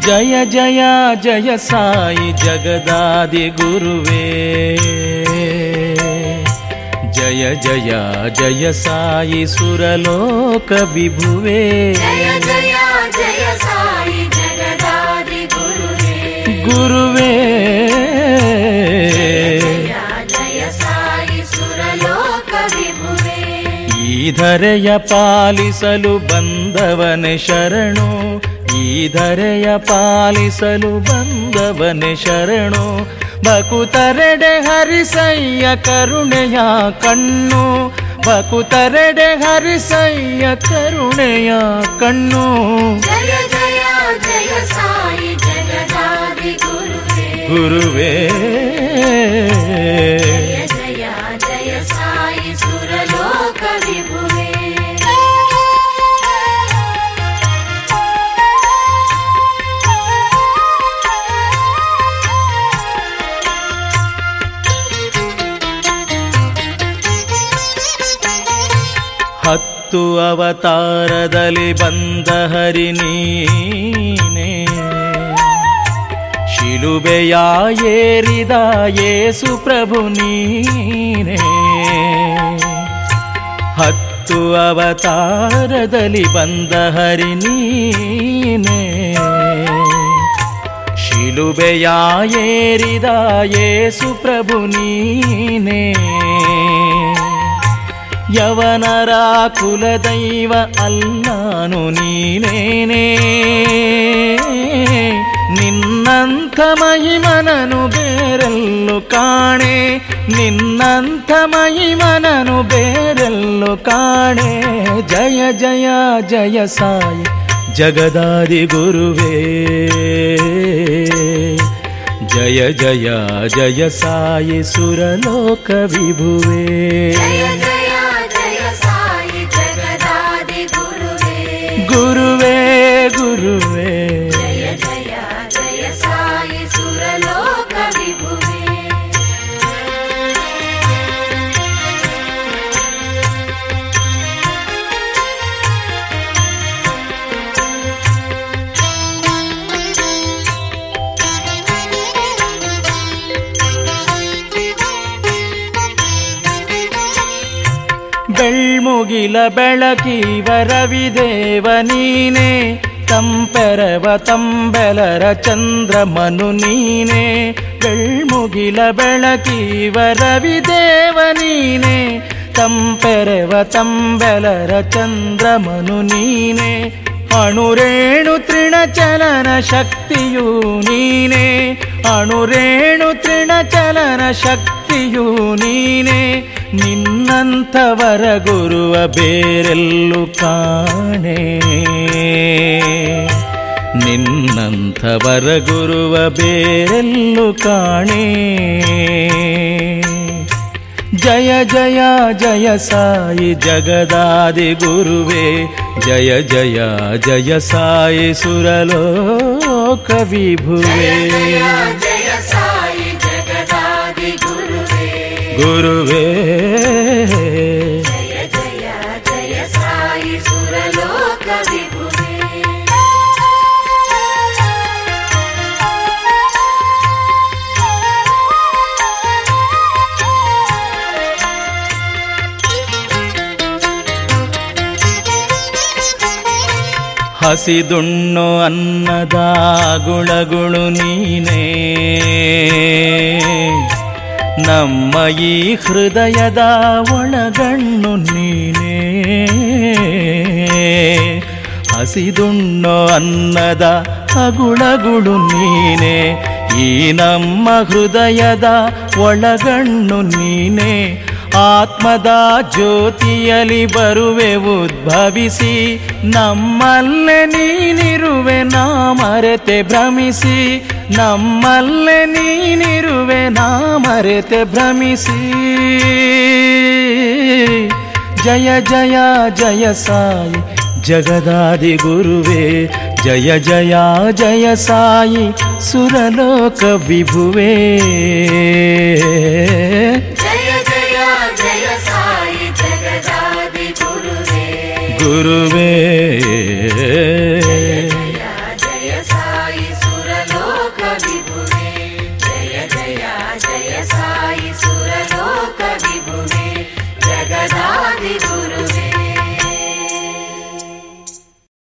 ಜಯ ಜಯ ಜಯ ಸಾಯಿ ಜಗದಾದಿ ಗುರುವೇ ಜಯ ಜಯ ಜಯ ಸಾಯಿ ಸುರಲೋಕ ವಿಭುವೇ ಜಯ ಜಯ ಜಯ ಸಾಯಿ ಜಗದಾದಿ ಗುರುವೇ ಗುರುವೇ ಜಯ ಜಯ ಸಾಯಿ ಸುರಲೋಕ ವಿಭುವೇ ಈ ಧರೆಯ ಪಾಲಿಸಲು ಬಂದವನೆ ಶರಣು ಈ ಧರೆಯ ಪಾಲಿಸಲು ಬಂದವನೆ ಶರಣು ಬಕುತರೆಡೆ ಹರಿಸಯ್ಯ ಕರುಣೆಯ ಕಣ್ಣು ಬಕುತರೆಡೆ ಹರಿಸಯ್ಯ ಕರುಣೆಯ ಕಣ್ಣು ಜಯ ಜಯ ಜಯ ಸಾಯಿ ಜಗದಾದಿ ಗುರುವೇ ಗುರುವೇ ಜಯ ಜಯ ಜಯ ಸಾಯಿ ಸುರಲೋಕ ವಿಭುವೇ ಹತ್ತು ಅವತಾರದಲ್ಲಿ ಬಂದ ಹರಿ ನೀನೇ ಶಿಲುಬೆಯ ಏರಿದ ಯೇಸು ಪ್ರಭು ನೀನೇ ಹತ್ತು ಅವತಾರದಲ್ಲಿ ಬಂದ ಹರಿ ನೀನೇ ಶಿಲುಬೆಯ ಏರಿದ ಯೇಸು ಪ್ರಭು ನೀನೇ ಯವನರ ಕುಲದೈವ ಅಲ್ಲಾನು ನೀನೇನೇ ನಿನ್ನಂಥ ಮಹಿಮನನು ಬೇರೆಲ್ಲು ಕಾಣೆ ನಿನ್ನಂಥ ಮಹಿಮನನು ಬೇರೆಲ್ಲು ಕಾಣೆ ಜಯ ಜಯ ಜಯ ಸಾಯಿ ಜಗದಾದಿ ಗುರುವೇ ಜಯ ಜಯ ಜಯ ಸಾಯಿ ಸುರಲೋಕ ವಿಭುವೇ ಜಯ ಜಯ ಜಯ ಸಾಯಿ ಜಗದಾದಿ ಗುರುವೇ ಗುರುವೇ ಗುರುವೇ ಜಯ ಜಯ ಜಯ ಸಾಯಿ ಸುರಲೋಕ ವಿಭುವೇ ಬೆಳ್ಮುಗಿಲ ಬೆಳಕಿವ ರವಿದೇವ ನೀನೆ ತಂಪೆರವ ತಂಬೆಲರ ಚಂದ್ರಮನು ನೀನೆ ಬೆಳ್ಮುಗಿಲ ಬೆಳಕಿವ ರವಿದೇವ ನೀನೆ ತಂಪೆರವ ತಂಬೆಲರ ಚಂದ್ರಮನು ನೀನೆ ಅಣುರೇಣು ತೃಣಚಲನ ಶಕ್ತಿಯು ನೀನೆ ಅಣುರೇಣು ತೃಣಚಲನ ಶಕ್ತಿಯು ನೀನೆ ನಿನ್ನಂಥವರ ಗುರುವ ಬೇರೆಲ್ಲೂ ಕಾಣೆ ನಿನ್ನಂಥವರ ಗುರುವ ಬೇರೆಲ್ಲೂ ಕಾಣೆ ಜಯ ಜಯ ಜಯ ಸಾಯಿ ಜಗದಾದಿ ಗುರುವೇ ಜಯ ಜಯ ಜಯ ಸಾಯಿ ಸುರಲೋಕ ವಿಭುವೇ ಜಯ ಜಯ ಸಾಯಿ ಜಗದಾದಿ ಗುರುವೇ ಗುರುವೇ ಜಯ ಜಯ ಜಯ ಸಾಯಿ ಸುರಲೋಕ ವಿಭುವೇ ಹಸಿದುಣ್ಣು ಅನ್ನದ ಗುಳಗುಳು ನೀನೇ ನಮ್ಮ ಈ ಹೃದಯದ ಒಳಗಣ್ಣು ನೀನೇ ಹಸಿದುಣ್ಣು ಅನ್ನದ ಅಗುಳಗುಳು ನೀನೆ ಈ ನಮ್ಮ ಹೃದಯದ ಒಳಗಣ್ಣು ನೀನೆ ಆತ್ಮದ ಜ್ಯೋತಿಯಲಿ ಬರುವೆ ಉದ್ಭವಿಸಿ ನಮ್ಮಲ್ಲೇ ನೀನಿರುವೆ ನಾ ಮರೆತೆ ಭ್ರಮಿಸಿ ನಮ್ಮಲ್ಲೇ ನೀನಿರುವೆ ನಾ ಮರೆತೆ ಭ್ರಮಿಸಿ ಜಯ ಜಯ ಜಯ ಸಾಯಿ ಜಗದಾದಿ ಗುರುವೇ ಜಯ ಜಯ ಜಯ ಸಾಯಿ ಸುರಲೋಕ ವಿಭುವೇ